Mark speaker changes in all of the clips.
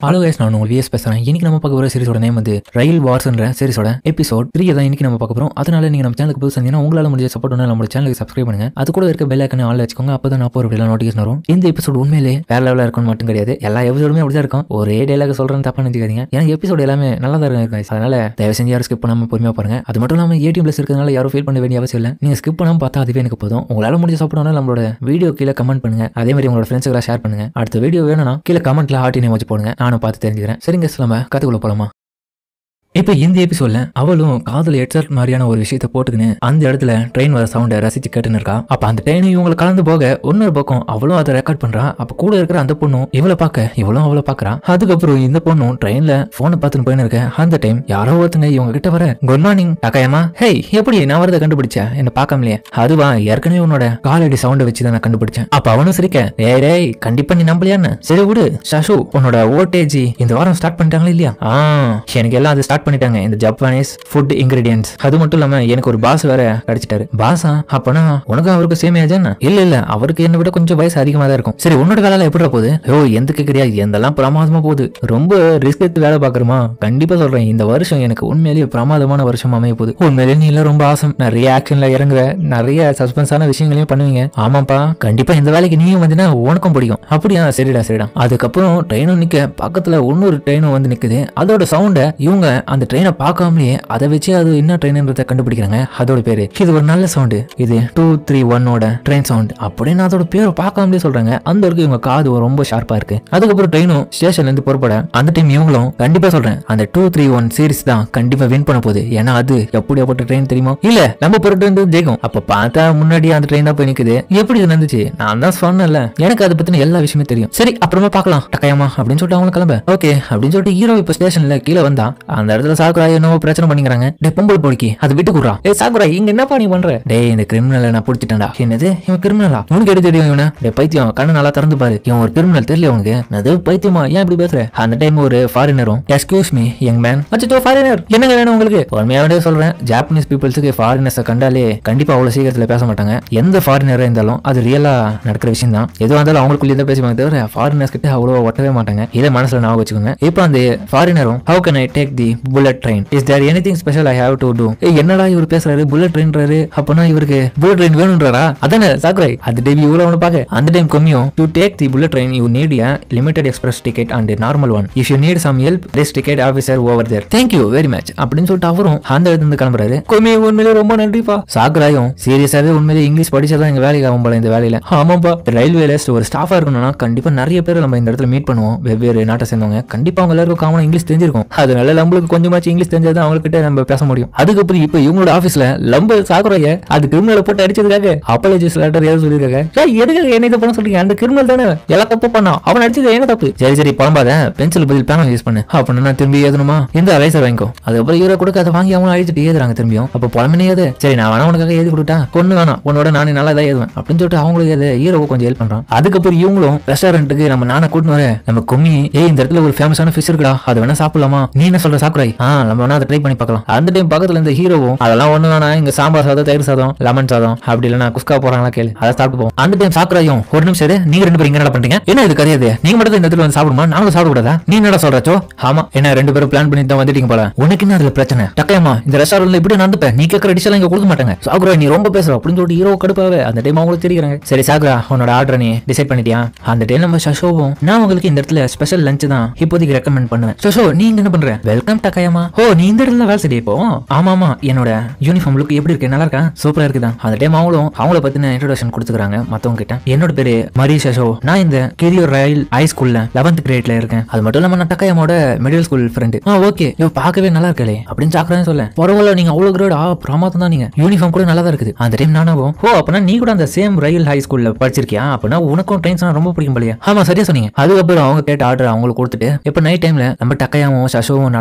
Speaker 1: Hello guys நான் உங்கள் vs பேசுறேன் இன்னைக்கு நம்ம பார்க்க போகிற சீரிஸோட நேம் வந்து ரயில் வார்ஸ்ன்ற சீரிஸோட எபிசோட் த்ரீ தான் இன்னைக்கு நம்ம பார்க்க போகிறோம் அதனால நீங்கள் நம்ம சேனலுக்கு புதுசு இருந்தீங்கன்னா உங்களால் முடிஞ்ச சப்போர்ட் பண்ண நம்ம சேனலுக்கு சப்ஸ்கிரைப் பண்ணுங்க அது கூட இருக்க பெல் ஐக்கனை ஆள் வச்சுக்கோங்க அப்போ தான் நான் போகிற வீடியோ நோட்டிஃபிகேஷன் வரும் இந்த எபிசோட் உண்மையிலே வேற லெவலில் இருக்கும்னு மட்டும் கிடையாது எல்லா எபிசோடுமே அப்படி தான் இருக்கும் ஒரே டேலாக சொல்கிறேன்னு தப்பா நினைக்காதீங்க ஏன்னா எபிசோட் எல்லாமே நல்லா தான் இருக்கும் guys. அதனால தயவு செஞ்சு யாரும் ஸ்கிப் பண்ணாமல் பொறுமையாக பாருங்க அது மட்டும் இல்லாமல் ஏடிஎம் ப்ளஸ் இருக்கிறதுனால யாரும் ஃபீல் பண்ண வேண்டிய அவசியம் இல்லை நீங்கள் ஸ்கிப் பண்ணாமல் பார்த்தா அதுவே எனக்கு போதும் உங்களால் முடிஞ்ச சப்போர்ட் பண்ணால் நம்மளோட வீடியோ கீழே கமெண்ட் பண்ணுங்க அதே மாதிரி உங்களோட ஃப்ரெண்ட்ஸுக்கெல்லாம் ஷேர் பண்ணுங்க அடுத்த வீடியோ வேணும்னா கீழே கமெண்ட்ல ஹார்ட் இனே வச்சு போடுங்க நானும் பார்த்து தெரிஞ்சுக்கிறேன் சரிங்க நம்ம கற்றுக்குள்ள போலாமா இப்போ இந்த எபிசோட்ல அவளும் காதல் ஹெட்செட் மாதிரியான ஒரு விஷயத்தை போட்டுக்கின்னு அந்த இடத்துல ட்ரெயின் வர சவுண்டை ரசிச்சு கேட்டுன்னு இருக்கா அப்ப அந்த ட்ரெயின் இவங்களை கலந்து போக இன்னொரு பக்கம் அவளும் அதை ரெக்கார்ட் பண்றா அப்ப கூட இருக்கிற அந்த பொண்ணும் இவளை பார்க்க இவளும் அவளை பார்க்கறா அதுக்கப்புறம் இந்த பொண்ணும் ட்ரெயின்ல போனை பார்த்துன்னு போயின்னு இருக்க அந்த டைம் யாரோ ஒருத்தங்க இவங்க கிட்ட வர குட் மார்னிங் அக்காயமா ஹேய் எப்படி நான் வரதை கண்டுபிடிச்சேன் என்ன பார்க்காமலையே அதுவா ஏற்கனவே உன்னோட காலடி சவுண்டை வச்சு தான் நான் கண்டுபிடிச்சேன் அப்ப அவனும் சிரிக்க ஏய் டேய் கண்டிப்பா நீ நம்பலையான்னு சரி விடு சஷு உன்னோட ஓட்டேஜ் இந்த வாரம் ஸ்டார்ட் பண்ணிட்டாங்களா இல்லையா ஆ எனக்கு எல்லாம் அது ஸ்டார்ட் பண்ணிட்டாங்க இந்த ஜப்பானீஸ் ஃபுட் இன்கிரீடியன்ஸ் அது மட்டும் இல்லாம எனக்கு ஒரு பாஸ் வேற கிடைச்சிட்டாரு பாஸா அப்பனா உனக்கு அவருக்கு சேம் ஏஜ் இல்ல இல்ல அவருக்கு என்னை விட கொஞ்சம் வயசு அதிகமா தான் இருக்கும் சரி உன்னோட வேலை எப்படி போகுது ஓ எந்த கேக்குறியா எந்தெல்லாம் பிரமாதமா போகுது ரொம்ப ரிஸ்க் எடுத்து வேலை பாக்குறமா கண்டிப்பா சொல்றேன் இந்த வருஷம் எனக்கு உண்மையிலேயே பிரமாதமான வருஷம் அமைய போகுது உண்மையிலேயே நீ எல்லாம் ரொம்ப ஆசம் நிறைய ஆக்ஷன்ல இறங்குவ நிறைய சஸ்பென்ஸான விஷயங்களையும் பண்ணுவீங்க ஆமாப்பா கண்டிப்பா இந்த வேலைக்கு நீயும் வந்தீங்கன்னா உனக்கும் பிடிக்கும் அப்படியா சரிடா சரிடா அதுக்கப்புறம் ட்ரெயினும் நிக்க பக்கத்துல இன்னொரு ட்ரெயினும் வந்து நிக்குது அதோட சவுண்டை இவங்க அந்த ட்ரெயினை பார்க்காமலேயே அதை வச்சு அது என்ன ட்ரெயின்ன்றத கண்டுபிடிக்கிறாங்க அதோட பேரு இது ஒரு நல்ல சவுண்டு இது டூ த்ரீ ஒன்னோட ட்ரெயின் சவுண்ட் அப்படின்னு அதோட பேரை பார்க்காமலே சொல்றாங்க அந்த அளவுக்கு இவங்க காது ரொம்ப ஷார்ப்பா இருக்கு அதுக்கப்புறம் ட்ரெயினும் ஸ்டேஷன்ல இருந்து புறப்பட அந்த டைம் இவங்களும் கண்டிப்பா சொல்றேன் அந்த டூ த்ரீ ஒன் சீரிஸ் தான் கண்டிப்பா வின் பண்ண போகுது ஏன்னா அது எப்படியாப்பட்ட ட்ரெயின் தெரியுமா இல்ல நம்ம போற ட்ரெயின் ஜெயிக்கும் அப்ப பார்த்தா முன்னாடி அந்த ட்ரெயின் தான் போய் நிக்குது எப்படி இது நடந்துச்சு நான் தான் சொன்னேன்ல எனக்கு அதை பத்தின எல்லா விஷயமே தெரியும் சரி அப்புறமா பார்க்கலாம் டக்கையம்மா அப்படின்னு சொல்லிட்டு அவங்க கிளம்ப ஓகே அப்படின்னு சொல்லிட்டு ஹீரோ இப்ப ஸ்டேஷன்ல கீழே வந்தா அந்த இடத்துல சாக்குரா என்னவோ பிரச்சனை பண்ணிக்கிறாங்க டே பொம்பளை பொடிக்கு அது விட்டு குடுறா ஏ சாக்குரா இங்க என்னப்பா நீ பண்ற டேய் இந்த கிரிமினலை நான் பிடிச்சிட்டேன்டா என்னது இவன் கிரிமினலா உனக்கு எடுத்து தெரியும் இவனை டே பைத்தியம் கண்ணு நல்லா திறந்து பாரு இவன் ஒரு கிரிமினல் தெரியல உனக்கு அது பைத்தியமா ஏன் இப்படி பேசுற அந்த டைம் ஒரு ஃபாரினரும் எக்ஸ்கியூஸ் மீ யங் மேன் அச்சோ ஃபாரினர் என்னங்க வேணும் உங்களுக்கு உண்மையாவே சொல்றேன் ஜாப்பனீஸ் பீப்புள்ஸுக்கு ஃபாரினர்ஸை கண்டாலே கண்டிப்பா அவ்வளவு சீக்கிரத்துல பேச மாட்டாங்க எந்த ஃபாரினரா இருந்தாலும் அது ரியலா நடக்கிற விஷயம் தான் எதுவாக இருந்தாலும் அவங்களுக்குள்ளே தான் பேசுவாங்க தவிர ஃபாரினர்ஸ் கிட்ட அவ்வளோ ஒட்டவே மாட்டாங்க இதை மனசுல ஞாபகம் வச்சுக்கோங்க இப்போ அந்த ஃபாரினரும் how can I take the bullet train is there anything special I have to do என்னடா இவர் பேசுறாரு புல்லட் ட்ரெயின்றாரு அப்பனா இவருக்கு புல்லட் ட்ரெயின் வேணும்ன்றாரா அதானே சாக்குரை அந்த டைம் இவ்வளோ ஒன்று பார்க்க அந்த டைம் கம்மியும் to take the bullet train you need a limited express ticket and normal one if you need some help this ticket officer over there thank you very much அப்படின்னு சொல்லிட்டு அவரும் அந்த இடத்துல இருந்து கிளம்புறாரு கொமி உண்மையிலே ரொம்ப நன்றிப்பா சாக்குராயும் சீரியஸாவே உண்மையிலே இங்கிலீஷ் படிச்சாதான் எங்க வேலைக்கு ஆகும் போல இந்த வேலையில ஆமாப்பா ரயில்வேல ஒரு ஸ்டாஃபா இருக்கணும்னா கண்டிப்பா நிறைய பேர் நம்ம இந்த இடத்துல மீட் பண்ணுவோம் வெவ்வேறு நாட்டை சேர்ந்தவங்க கண்டிப்பா அவங்க எல்லாருக்கும் காமனா இங்கிலீஷ் தெரிஞ்சிருக்கும் அதனால நம்மளுக்கு கொஞ்சமாச்சும் இங்கிலீஷ் தெரிஞ்சாதான் அவங்க கிட்ட நம்ம பேச முடியும் அதுக்கப்புறம் இப்போ இவங்களோட ஆபீஸ்ல லம்ப சாக்குறாங்க அது கிரிமினலை போட்டு அடிச்சதுக்காக அப்பாலஜிஸ் லெட்டர் ஏதோ சொல்லியிருக்காங்க ஏய், எதுக்கு என்ன இதை பண்ண சொல்றீங்க அந்த கிரிமினல் தானே எல்லா தப்பு பண்ணான் அவன் அடிச்சது என்ன தப்பு சரி சரி புலம்பாத பென்சில் பதில் பேனல் யூஸ் பண்ணு அப்படின்னு நான் திரும்பி எழுதணுமா இந்த ரைசர் வாங்கிக்கோ அதுக்கப்புறம் ஹீரோ கொடுக்க அதை வாங்கி அவன் அழிச்சிட்டு எழுதுறாங்க திரும்பியும் அப்போ புலம்பினே ஏது சரி நான் வேணா உனக்காக எழுதி கொடுத்தா பொண்ணு வேணாம் உன்னோட நானே நல்லா தான் எழுதுவேன் அப்படின்னு சொல்லிட்டு அவங்களுக்கு அது ஹீரோவை கொஞ்சம் ஹெல்ப் பண்றான் அதுக்கப்புறம் இவங்களும் ரெஸ்டாரண்ட்டுக்கு நம்ம நானை கூட்டின்னு வர நம்ம கும்மி ஏய் இந்த இடத்துல ஒரு ஃபேமஸான ஃபிஷ் இருக்குடா அதை வேணா சாப்பிடலாமா நீ என்ன சொல்ற சாக்குறாய் ஆ நம்ம வேணா அதை ட்ரை பண்ணி பார்க்கலாம் அந்த டைம் பக்கத்துல இந்த ஹீரோவும் அதெல்லாம் ஒண்ணு வேணாம் இங்க சாம்பார் சாதம் தயிர் சாதம் லெமன் சாதம் அப்படி இல்லைனா குஸ்கா போறாங்களா கேளு அதை சாப்பிட்டு போவோம் அந்த டைம் சாக்குறாயும் ஒரு நிமிஷம் இரு, நீங்க ரெண்டு பேரும் இங்க என்ன பண்றீங்க என்ன இது கரையாது நீங்க மட்டும் தான் இந்த இடத்துல வந்து சாப்பிடுமா நாங்களும் சாப்பிட கூடாதா நீ என்னடா சொல்றச்சோ ஆமா என்ன ரெண்டு பேரும் பிளான் பண்ணி தான் வந்துட்டீங்க போல உனக்கு என்ன அதுல பிரச்சனை டக்கையம்மா இந்த ரெஸ்டாரண்ட்ல இப்படி நடந்துப்ப நீ கேட்கற டிஷ் எல்லாம் இங்க கொடுக்க மாட்டாங்க சாகுரா நீ ரொம்ப பேசுற அப்படின்னு சொல்லிட்டு ஹீரோ கடுப்பாவே அந்த டைம் அவங்களுக்கு தெரியுறாங்க சரி சாகுரா உன்னோட ஆர்டர் நீ டிசைட் பண்ணிட்டியா அந்த டைம் நம்ம சஷோவும் நான் உங்களுக்கு இந்த இடத்துல ஸ்பெஷல் லஞ்ச் தான் இப்போதைக்கு ரெக்கமெண்ட் பண்ணுவேன் சஷோ நீங்க என்ன பண்ற வெல்கம் டக்கையம்மா ஓ நீ இந்த இடத்துல வேலை செய்ய இப்போ ஆமா ஆமா என்னோட யூனிஃபார்ம் லுக் எப்படி இருக்கு நல்லா இருக்கா சூப்பரா இருக்குதான் அந்த டைம் அவங்களும் அவங்கள பத்தின இன்ட்ரோடக்ஷன் கொடுத்துக்கிறாங்க மத்தவங்க கிட்ட என்னோட பேரு மரி சஷோ நான் இந்த கெரியர் ரயில் ஹை ஸ்கூல்ல லெவன்த் கிரேட்ல இருக்கேன் அது மட்டும் இல்லாம நான் டக்கையமோட மிடில் ஸ்கூல் ஃப்ரெண்டு ஆ ஓகே இவ பார்க்கவே நல்லா இருக்கலே அப்படின்னு சாக்குறேன்னு சொல்ல பரவாயில்ல நீங்க அவ்வளவு கிரேட் ஆ பிரமாதம் தான் நீங்க யூனிஃபார்ம் கூட நல்லா தான் இருக்குது அந்த டைம் நானாகும் ஓ அப்பனா நீ கூட அந்த சேம் ரயில் ஹை ஸ்கூல்ல படிச்சிருக்கியா அப்பனா உனக்கும் ட்ரெயின்ஸ் ரொம்ப பிடிக்கும் போலயா ஆமா சரியா சொன்னீங்க அதுக்கப்புறம் அவங்க கேட்ட ஆர்டர் அவங்களுக்கு கொடுத்துட்டு இப்ப நைட் டைம்ல நம்ம டக்கையாவும் சஷோவும் நடந்து போயின்னு இருக்காங்க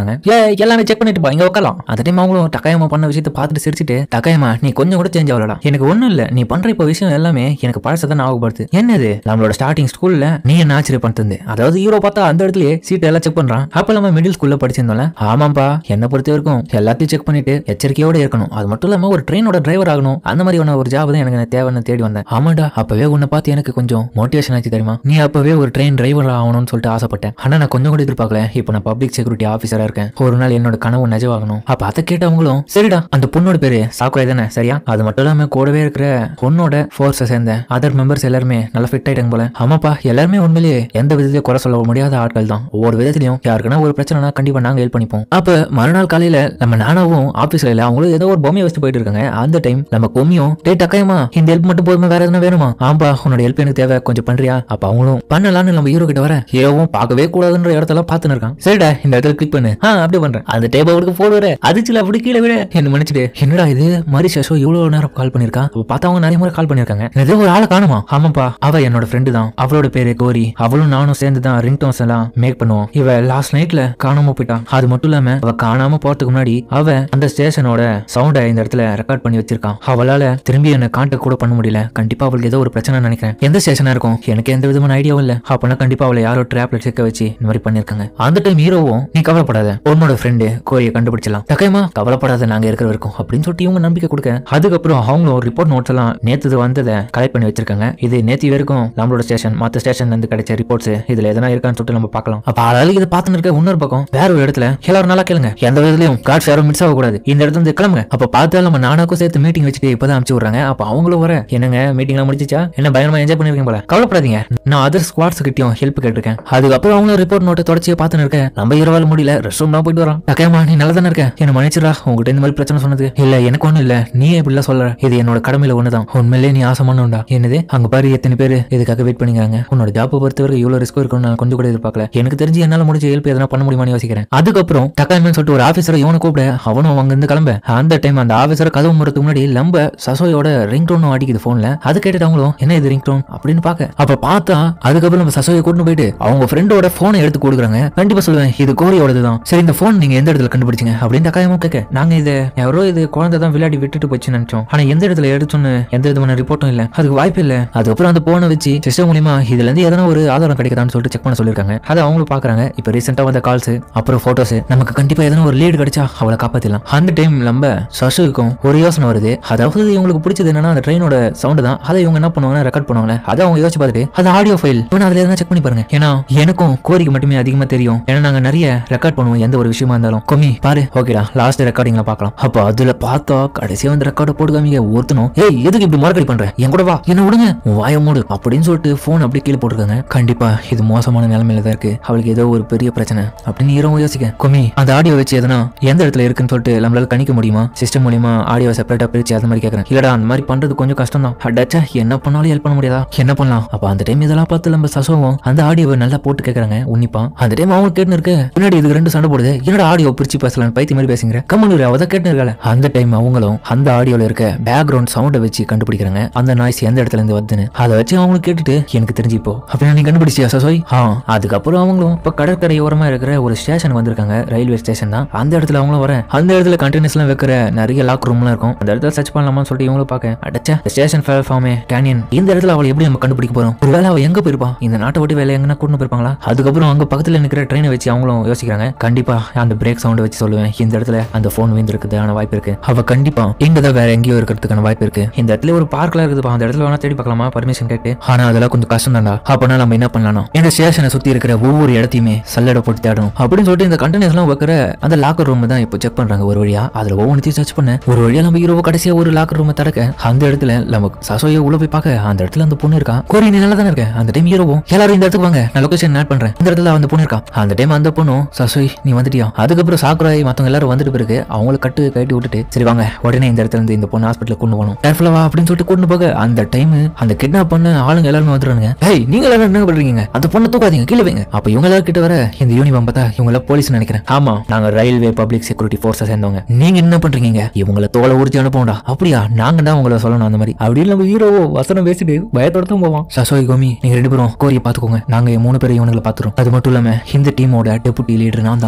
Speaker 1: சொல்றாங்க ஏ எல்லாமே செக் பண்ணிட்டு போ இங்க உட்காரலாம் அந்த டைம் அவங்களும் டக்காயமா பண்ண விஷயத்தை பார்த்துட்டு சிரிச்சிட்டு டக்காயமா நீ கொஞ்சம் கூட சேஞ்ச் ஆகலடா எனக்கு ஒண்ணும் இல்ல நீ பண்ற இப்ப விஷயம் எல்லாமே எனக்கு பழசதான் ஞாபகப்படுத்து என்னது நம்மளோட ஸ்டார்டிங் ஸ்கூல்ல நீ என்ன ஆச்சரிய பண்ணிருந்து அதாவது ஹீரோ பார்த்தா அந்த இடத்துலயே சீட் எல்லாம் செக் பண்றான் அப்ப நம்ம மிடில் ஸ்கூல்ல படிச்சிருந்தோம்ல ஆமாப்பா என்ன பொறுத்த வரைக்கும் எல்லாத்தையும் செக் பண்ணிட்டு எச்சரிக்கையோட இருக்கணும் அது மட்டும் இல்லாம ஒரு ட்ரெயினோட டிரைவர் ஆகணும் அந்த மாதிரியான ஒரு ஜாப் தான் எனக்கு தேவைன்னு தேடி வந்தேன் ஆமாடா அப்பவே உன்னை பார்த்து எனக்கு கொஞ்சம் மோட்டிவேஷன் ஆச்சு தெரியுமா நீ அப்பவே ஒரு ட்ரெயின் டிரைவர் ஆகணும்னு சொல்லிட்டு ஆசைப்பட்டேன் ஆனா நான் கொஞ்சம் கூட எதிர்பார்க்கல இப்போ நான் பப்ளிக் செக்யூரிட்டி ஆஃபீஸரா இருக்கேன் ஒரு நாள் என்னோட கனவு நிஜமாகணும் அப்ப அதை கேட்டவங்களும் சரிடா அந்த பொண்ணோட பேரு சாக்குரை தானே சரியா அது மட்டும் இல்லாம கூடவே இருக்கிற பொண்ணோட ஃபோர்ஸை சேர்ந்த அதர் மெம்பர்ஸ் எல்லாருமே நல்லா ஃபிட் ஆயிட்டாங்க போல ஆமாப்பா எல்லாருமே உண்மையிலேயே எந்த விதத்திலையும் குறை சொல்ல முடியாத ஆட்கள் தான் ஒவ்வொரு விதத்திலையும் யாருக்குன்னா ஒரு பிரச்சனைனா கண்டிப்பா நாங்க ஹெல்ப் பண்ணிப்போம் அப்ப மறுநாள் காலையில நம்ம நானாவும் ஆபீஸ்ல இல்ல அவங்களும் ஏதோ ஒரு பொம்மையை வச்சுட்டு போயிட்டு இருக்காங்க அந்த டைம் நம்ம கொம்மியும் டே டக்காயமா இந்த ஹெல்ப் மட்டும் போதுமா வேற எதுனா வேணுமா ஆம்பா உன்னோட ஹெல்ப் எனக்கு தேவை கொஞ்சம் பண்றியா அப்ப அவங்களும் பண்ணலாம்னு நம்ம ஹீரோ கிட்ட வர ஹீரோவும் பார்க்கவே கூடாதுன்ற இடத்தெல்லாம் பார்த்துன்னு இருக்கான் சரிடா இந்த இடத்துல கிளிக் பண்ணு ஆ அப்படி பண்றேன் அந்த டேப் அவருக்கு போடுற அதுச்சுல அப்படி கீழே விட என்ன மன்னிச்சிடு என்னடா இது மாதிரி சஷோ இவ்வளவு நேரம் கால் பண்ணிருக்கா அப்ப பார்த்தா அவங்க நிறைய முறை கால் பண்ணிருக்காங்க ஏதோ ஒரு ஆளை காணுமா ஆமாப்பா அவ என்னோட ஃப்ரெண்டு தான் அவளோட பேரு கோரி அவளும் நானும் சேர்ந்து தான் ரிங் டோன்ஸ் எல்லாம் மேக் பண்ணுவோம் இவ லாஸ்ட் நைட்ல காணாம போயிட்டான் அது மட்டும் இல்லாம அவ காணாம போறதுக்கு முன்னாடி அவ அந்த ஸ்டேஷனோட சவுண்டை இந்த இடத்துல ரெக்கார்ட் பண்ணி வச்சிருக்கான் அவளால திரும்பி என்ன கான்டாக்ட் கூட பண்ண முடியல கண்டிப்பா அவளுக்கு ஏதோ ஒரு பிரச்சனை நினைக்கிறேன் எந்த ஸ்டேஷனா இருக்கும் எனக்கு எந்த விதமான ஐடியாவும் இல்ல அப்பனா கண்டிப்பா அவளை யாரோ ட்ராப்ல சிக்க வச்சு இந்த மாதிரி பண்ணிருக்காங்க அந்த டைம் ஹீரோவும் நீ கவலைப்படாத உன்னோட ஃப்ரெண்டு கோரியை கண்டுபிடிச்சலாம் தக்கையமா கவலைப்படாத நாங்க இருக்கிற வரைக்கும் அப்படின்னு சொல்லிட்டு இவங்க நம்பிக்கை கொடுக்க அதுக்கப்புறம் அவங்களும் ரிப்போர்ட் நோட்ஸ் எல்லாம் நேத்து வந்ததை கலெக்ட் பண்ணி வச்சிருக்காங்க இது நேத்து வரைக்கும் நம்மளோட ஸ்டேஷன் மத்த ஸ்டேஷன்ல இருந்து கிடைச்ச ரிப்போர்ட்ஸ் இதுல எதனா இருக்கான்னு சொல்லிட்டு நம்ம பார்க்கலாம் அப்ப ஆளாளுக்கு இதை பார்த்துன்னு இருக்க இன்னொரு பக்கம் வேற ஒரு இடத்துல எல்லாரும் நல்லா கேளுங்க எந்த விதத்திலையும் கார்ட்ஸ் யாரும் மிஸ் ஆகக்கூடாது இந்த இடத்துல இருந்து கிளம்புங்க அப்ப பார்த்தா நம்ம நானாக்கும் சேர்த்து மீட்டிங் வச்சுட்டு இப்பதான் அனுப்பிச்சு விடுறாங்க அப்ப அவங்களும் வர என்னங்க மீட்டிங்லாம் முடிச்சிச்சா என்ன பயங்கரமா என்ஜாய் பண்ணிருக்கீங்க போல கவலைப்படாதீங்க நான் அதர் ஸ்குவாட்ஸ் கிட்டயும் ஹெல்ப் கேட்டிருக்கேன் அதுக்கப்புறம் அவங்க ரிப்போர்ட் நோட்டை தொடர்ச்சியை பார்த்துன்னு இருக்கேன் நம்ம இரவால் முடியல ரெஸ்ட் ரூம் தான் போயிட்டு வரோம் டக்கேமா நீ நல்லா தானே இருக்க என்ன மன்னிச்சிடா உங்ககிட்ட இந்த மாதிரி பிரச்சனை சொன்னது இல்ல எனக்கு ஒண்ணும் இல்ல நீ இப்படிலாம் சொல்ற இது என்னோட கடமையில ஒண்ணுதான் உண்மையிலே நீ ஆசமானோண்டா என்னது அங்க பாரு எத்தனை பேர் இதுக்காக வெயிட் பண்ணிக்கிறாங்க உன்னோட ஜாப்பை பொறுத்தவரைக்கும் இவ்வளவு ரிஸ்க் இருக்கும்னு நான் கொஞ்சம் கூட எதிர்பார்க்கல எனக்கு தெரிஞ்சு என்னால முடிஞ்ச ஹெல்ப் எதனா பண்ண முடியுமான்னு யோசிக்கிறேன் அதுக்கப்புறம் டக்காயமன் சொல்லிட்டு ஒரு ஆஃபீஸரை இவனை கூப்பிட அவனும் அங்க இருந்து கிளம்ப அந்த டைம் அந்த ஆஃபீஸர் கதவு முறதுக்கு முன்னாடி லம்ப சசோயோட ரிங் டோனும் அடிக்குது போன்ல அது கேட்டுட்டு அவங்களும் என்ன இது ரிங் டோன் அப்படின்னு பாக்க அப்ப பார்த்தா அதுக்கப்புறம் நம்ம சசோயை கூட்டு போயிட்டு அவங்க ஃப்ரெண்டோட போனை எடுத்து கொடுக்குறாங்க கண்டிப்பா சொல்லுவேன் இது கோரியோடது தான் சரி இந்த போன் நீங்க எந்த இடத்துல கண்டுபிடிச்சீங்க அப்படின்னு டக்காயமும் கேட்க நாங்க இதை யாரோ இது குழந்தை தான் விளையாடி விட்டுட்டு போச்சுன்னு நினைச்சோம் ஆனா எந்த இடத்துல எடுத்தோன்னு எந்த விதமான ரிப்போர்ட்டும் இல்ல அதுக்கு வாய்ப்பு இல்ல அதுக்கப்புறம் அந்த போனை வச்சு சிஸ்டம் மூலியமா இதுல இருந்து எதனா ஒரு ஆதாரம் கிடைக்குதான்னு சொல்லிட்டு செக் பண்ண சொல்லிருக்காங்க அதை அவங்களும் பாக்குறாங்க இப்ப ரீசெண்டா வந்த கால்ஸ் அப்புறம் போட்டோஸ் நமக்கு கண்டிப்பா எதனா ஒரு லீடு கிடைச்சா அவளை காப்பாத்திடலாம் அந்த டைம் நம்ம சசுக்கும் ஒரு யோசனை வருது அதாவது இவங்களுக்கு பிடிச்சது என்னன்னா அந்த ட்ரெயினோட சவுண்ட் தான் அதை இவங்க என்ன பண்ணுவாங்க ரெக்கார்ட் பண்ணுவாங்க அதை அவங்க யோசிச்சு பார்த்துட்டு அது ஆடியோ ஃபைல் இவன் அதுல எதனா செக் பண்ணி பாருங்க ஏன்னா எனக்கும் கோரிக்கை மட்டுமே அதிகமா தெரியும் ஏன்னா நாங்க நிறைய ரெக்கார்ட் பண்ணுவோம் எந்த ஒரு விஷயமா இருந்தாலும் கொமி பாரு ஓகேடா லாஸ்ட் ரெக்கார்டிங்ல பார்க்கலாம் அப்போ அதுல பார்த்தா கடைசியா வந்து ரெக்கார்டை போட்டு காமிங்க ஒருத்தனும் ஏய் எதுக்கு இப்படி மறுக்கடி பண்ற என் கூட வா என்ன விடுங்க உன் வாயை மூடு அப்படின்னு சொல்லிட்டு போன் அப்படியே கீழே போட்டிருக்காங்க கண்டிப்பா இது மோசமான நிலைமையில தான் இருக்கு அவளுக்கு ஏதோ ஒரு பெரிய பிரச்சனை அப்படின்னு இரவும் யோசிக்க கொமி அந்த ஆடியோ வச்சு எதனா எந்த இடத்துல இருக்குன்னு சொல்லிட்டு நம்மளால கணிக்க முடியுமா சிஸ்டம் மூலியமா ஆடியோ செப்பரேட்டா பிரிச்சு அந்த மாதிரி கேட்கறேன் இல்லடா அந்த மாதிரி பண்றது கொஞ்சம் கஷ்டம் தான் அடாச்சா என்ன பண்ணாலும் ஹெல்ப் பண்ண முடியாதா என்ன பண்ணலாம் அப்ப அந்த டைம் இதெல்லாம் பார்த்து நம்ம சசோவும் அந்த ஆடியோவை நல்லா போட்டு கேட்கறாங்க உன்னிப்பா அந்த டைம் அவங்க கேட்டு இருக்கு பின்னாடி இதுக்கு ரெண்டு சண்டை போடுது என்னடா ஆடியோ பிரிச்சு பேசலாம் பைத்தி மாதிரி பேசுங்கிற கம்மனூர் அவ கேட்டு இருக்கால அந்த டைம் அவங்களும் அந்த ஆடியோல இருக்க பேக்ரவுண்ட் சவுண்டை வச்சு கண்டுபிடிக்கிறாங்க அந்த நாய்ஸ் எந்த இடத்துல இருந்து வருதுன்னு அதை வச்சு அவங்களுக்கு கேட்டுட்டு எனக்கு தெரிஞ்சு இப்போ அப்படின்னா நீ கண்டுபிடிச்சியா சசோய் ஆ அதுக்கப்புறம் அவங்களும் இப்ப கடற்கரை ஓரமா இருக்கிற ஒரு ஸ்டேஷன் வந்திருக்காங்க ரயில்வே ஸ்டேஷன் தான் அந்த இடத்துல அவங்களும் வர அந்த இடத்துல கண்டெய்னர்ஸ் எல்லாம் வைக்கிற நிறைய லாக் ரூம்லாம் இருக்கும் அந்த இடத்துல சர்ச் பண்ணலாமான்னு சொல்லிட்டு இவங்களும் பார்க்க அடச்சா ஸ்டேஷன் பிளாட்ஃபார்மே கேனியன் இந்த இடத்துல அவளை எப்படி நம்ம கண்டுபிடிக்க போறோம் ஒருவேளை அவ எங்க போயிருப்பா இந்த நாட்டை விட்டு வேலை எங்கன்னா கூட்டு போயிருப்பாங்களா அதுக்கப்புறம் அங்க பக்கத்துல நிக்கிற ட்ரெயினை வச்சு அவங்களும் யோசிக்கிறாங்க கண்டிப்பா அந்த பிரேக் சவுண்ட் வச்சு சொல்லுவேன் இந்த இடத்துல அந்த போன் வீந்திருக்குதான வாய்ப்பு இருக்கு அவ கண்டிப்பா இங்க தான் வேற எங்கேயோ இருக்கிறதுக்கான வாய்ப்பு இருக்கு இந்த இடத்துல ஒரு பார்க்ல இருக்குதுப்பா அந்த இடத்துல வேணா தேடி பார்க்கலாமா பர்மிஷன் கேட்டு ஆனா அதெல்லாம் கொஞ்சம் கஷ்டம் தான்டா அப்பனா நம்ம என்ன பண்ணலாம் இந்த ஸ்டேஷனை சுத்தி இருக்கிற ஒவ்வொரு இடத்தையுமே சல்லடை போட்டு தேடணும் அப்படின்னு சொல்லிட்டு இந்த கண்டெய்னர்ஸ் எல்லாம் வைக்கிற அந்த லாக்கர் ரூம் தான் இப்போ செக் பண்றாங்க ஒரு வழியா அதுல ஒவ்வொன்றையும் சர்ச் பண்ண ஒரு வழியா நம்ம ஹீரோவை கடைசியா ஒரு லாக்கர் ரூமை திறக்க அந்த இடத்துல நம்ம சசோயை உள்ள போய் பார்க்க அந்த இடத்துல அந்த பொண்ணு இருக்கா கோரி நீ நல்லா தானே இருக்க அந்த டைம் ஹீரோவும் எல்லாரும் இந்த இடத்துக்கு வாங்க நான் லொகேஷன் ஆட் பண்றேன் இந்த இடத்துல அந்த பொண்ணு இருக்கா அந்த டைம் அந்த பொண்ணும் சசோய் நீ வந்துட்டியா அதுக்கப்புறம் சாக்குராய் மத்தவங்க எல்லாரும் வந்துட்டு பிறகு அவங்கள கட்டு கட்டி விட்டுட்டு சரி வாங்க உடனே இந்த இடத்துல இருந்து இந்த பொண்ணு ஹாஸ்பிட்டல் கொண்டு போகணும் கேர்ஃபுல்லா வா அப்படின்னு சொல்லிட்டு கொண்டு போக அந்த டைம் அந்த கிட்னாப் பண்ண ஆளுங்க எல்லாருமே வந்துடுறாங்க ஏய் நீங்க எல்லாரும் என்ன பண்றீங்க அந்த பொண்ணை தூக்காதீங்க கீழே வைங்க அப்ப இவங்க எல்லாரும் கிட்ட வர இந்த யூனிஃபார்ம் பார்த்தா இவங்க எல்லாம் போலீஸ் நினைக்கிறேன் ஆமா நாங்க ரயில்வே பப்ளிக் செக்யூரிட்டி ஃபோர்ஸை சேர்ந்தவங்க நீங்க என்ன பண்றீங்க இவங்கள தோலை உரிச்சு அனுப்போம்டா அப்படியா நாங்க தான் உங்களை சொல்லணும் அந்த மாதிரி அப்படின்னு நம்ம ஹீரோ வசனம் பேசிட்டு பயத்தோட தான் போவோம் சசோய் கோமி நீங்க ரெண்டு பேரும் கோரியை பாத்துக்கோங்க நாங்க மூணு பேரும் இவனுங்களை பாத்துறோம் அது மட்டும் இல்லாம இந்த டீமோட டெபுட்டி லீடர் நான் தான்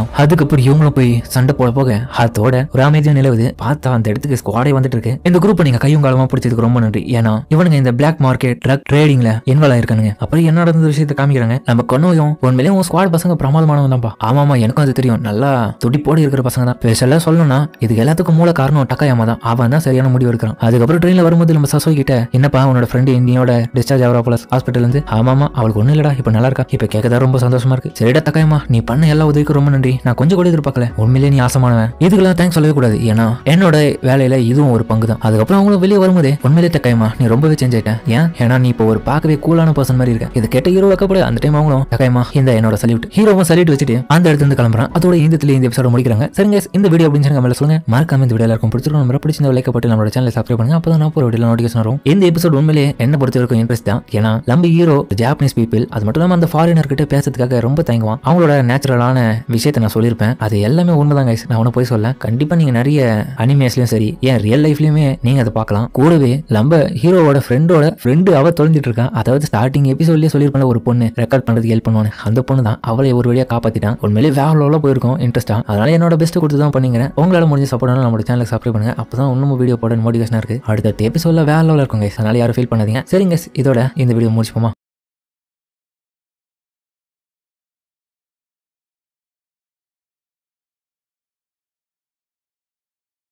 Speaker 1: அதுக்கப்புறம் இவங்களும் போய் சண்டை போட போக அதோட ஒரு அமைதியா நிலவுது பார்த்தா அந்த இடத்துக்கு ஸ்குவாடே வந்துட்டு இருக்கு இந்த குரூப் நீங்க கையும் காலமா பிடிச்சதுக்கு ரொம்ப நன்றி ஏன்னா இவனுங்க இந்த பிளாக் மார்க்கெட் ட்ரக் ட்ரேடிங்ல இன்வால்வ் ஆயிருக்கானுங்க அப்புறம் என்ன நடந்த விஷயத்தை காமிக்கிறாங்க நம்ம கொன்னோயும் உண்மையிலேயே உன் ஸ்குவாட் பசங்க பிரமாதமானவன் தான்ப்பா ஆமாமா எனக்கும் அது தெரியும் நல்லா துடிப்போடு இருக்கிற பசங்க தான் ஸ்பெஷலா சொல்லணும்னா இது எல்லாத்துக்கும் மூல காரணம் டக்காயாமா தான் அவன் தான் சரியான முடிவு எடுக்கிறான் அதுக்கப்புறம் ட்ரெயின்ல வரும்போது நம்ம சசோய் கிட்ட என்னப்பா உன்னோட ஃப்ரெண்டு இந்தியோட டிஸ்சார்ஜ் ஆகிறா போல ஹாஸ்பிட்டல் இருந்து ஆமாமா அவளுக்கு ஒன்றும் இல்லடா இப்போ நல்லா இருக்கா இப்போ கேட்கதா ரொம்ப சந்தோஷமா இருக்கு சரிடா தக்காயமா நீ பண்ண எல்லா உதவிக்கும் ரொம்ப நன்றி நான் கொஞ்சம் கூட எதிர்பார்க்கல உண்மையிலேயே நீ ஆசமானவன் இதுக்கெல்லாம் தேங்க்ஸ் சொல்லவே கூடாது ஏன்னா என்னோட வேலையில இதுவும் ஒரு பங்கு தான் அதுக்கப்புறம் அவங்களும் வெளியே வரும்போதே உண்மையிலே தக்காயமா நீ ரொம்பவே சேஞ்ச் ஆயிட்டேன் ஏன் ஏன்னா நீ இப்போ ஒரு பார்க்கவே கூலான பர்சன் மாதிரி இருக்க இது கேட்ட ஹீரோ வைக்கப்பட அந்த டைம் அவங்களும் தக்காயமா இந்த என்னோட சல்யூட் ஹீரோவும் சல்யூட் வச்சுட்டு அந்த இடத்துல இருந்து கிளம்புறான் அதோட இந்த இந்த எபிசோட முடிக்கிறாங்க சரிங்க guys, இந்த வீடியோ அப்படின்னு சொல்லி மேல சொல்லுங்க மறக்காம இந்த வீடியோ எல்லாருக்கும் பிடிச்சிருக்கும் நம்ம பிடிச்சிருந்த லைக் போட்டு நம்மளோட சேனலை சப்ஸ்கிரைப் பண்ணுங்க அப்பதான் நான் போற வீடியோ நோட்டிஃபிகேஷன் வரும் இந்த எபிசோட் உண்மையிலேயே என்ன பொறுத்த வரைக்கும் இன்ட்ரெஸ்ட் தான் ஏன்னா நம்ம ஹீரோ ஜாப்பனீஸ் பீப்பிள் அது மட்டும் இல்லாம அந்த ஃபாரினர் கிட்ட பேசுறதுக்காக ரொம்ப தயங்குவான் அவங்களோட நேச்சுரலான விஷயத்தை நான் சொல்லியிருப்பேன் அது எல்லாமே உண்மைதான் கைஸ் நான் ஒன்று போய் சொல்ல கண்டிப்பா நீங்க நிறைய அனிமேஸ்லயும் சரி ஏன் ரியல் லைஃப்லயுமே நீங்க அதை பார்க்கலாம் கூடவே நம்ம ஹீரோவோட ஃப்ரெண்டோட ஃப்ரெண்டு அவ தொலைஞ்சிட்டு இருக்கா அதாவது ஸ்டார்டிங் எபிசோட்லயே சொல்லியிருப்பேன் ஒரு பொண்ணு ரெக்கார்ட் பண்றதுக்கு ஹெல்ப் பண்ணுவானு அந்த பொண்ணு தான் அவளை ஒரு வழியா காப்பாத்திட்டான் உண்மையிலேயே வேவலோல போயிருக்கோம் இன்ட்ரெஸ்டா அதனால என்னோட பெஸ்ட் கொடுத்து தான் பண்ணிக்கிறேன் உங்களால முடிஞ்ச சப்போர்ட் நம்மளோட சேனலுக்கு சப்ஸ்கிரைப் பண்ணுங்க அப்பதான் இன்னும் வீடியோ போட மோட்டிவேஷனா இருக்கு அடுத்த எபிசோட்ல வேவலோல இருக்கும் கைஸ் அதனால யாரும் ஃபீல் பண்ணாதீங்க சரிங்க guys, இதோட இந்த வீடியோ முடிச்சுப்போமா